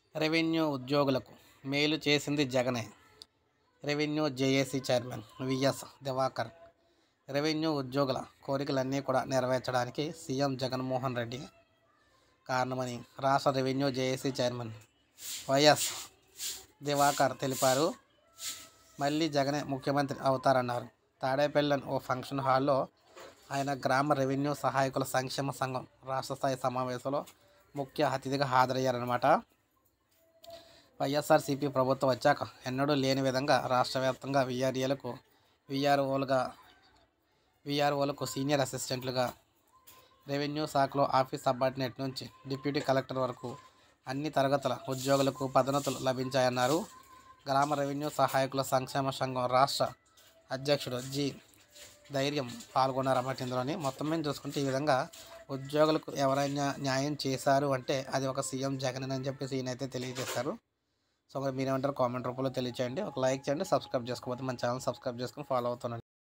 revenue ఉద్యోగులకు మేలు చేసింది జగనే revenue JAC chairman VS Diwakar revenue ఉద్యోగుల కోరికలన్నీ కూడా నెరవేర్చడానికి సీఎం జగన్మోహన్ రెడ్డి కారణమని రాష్ట్ర revenue JAC chairman YS Diwakar తెలిపారు మళ్ళీ జగనే ముఖ్యమంత్రి అవుతారన్నారు తాడేపల్లిలోని ఓ ఫంక్షన్ హాల్లో ఆయన గ్రామ రెవెన్యూ సహాయకుల సంక్షేమ సంఘం రాష్ట్ర స్థాయి సమావేశంలో ముఖ్య అతిథిగా హాజరయ్యారనమాట వైఎస్ఆర్సీపీ ప్రభుత్వం వచ్చాక ఎన్నడూ లేని విధంగా రాష్ట్ర వ్యాప్తంగా విఆర్ఏలకు విఆర్ఓలుగా విఆర్ఓలకు సీనియర్ అసిస్టెంట్లుగా రెవెన్యూ శాఖలో ఆఫీస్ సబార్డినేట్ నుంచి డిప్యూటీ కలెక్టర్ వరకు అన్ని తరగతుల ఉద్యోగులకు పదోన్నతులు లభించాయన్నారు గ్రామ రెవెన్యూ సహాయకుల సంక్షేమ సంఘం రాష్ట్ర అధ్యక్షుడు జి ధైర్యం పాల్గొన్నారన్నమాట ఇందులోని మొత్తం మీద చూసుకుంటే ఈ విధంగా ఉద్యోగులకు ఎవరైనా న్యాయం చేశారు అంటే అది ఒక సీఎం జగన్ అని చెప్పేసి ఈయనైతే తెలియజేశారు సో మరి మీరేమంటారు కామెంట్ రూపంలో తెలియచేయండి ఒక లైక్ చేయండి సబ్స్క్రైబ్ చేసుకోకపోతే మన ఛానల్ సబ్స్క్రైబ్ చేసుకొని ఫాలో అవుతున్నాను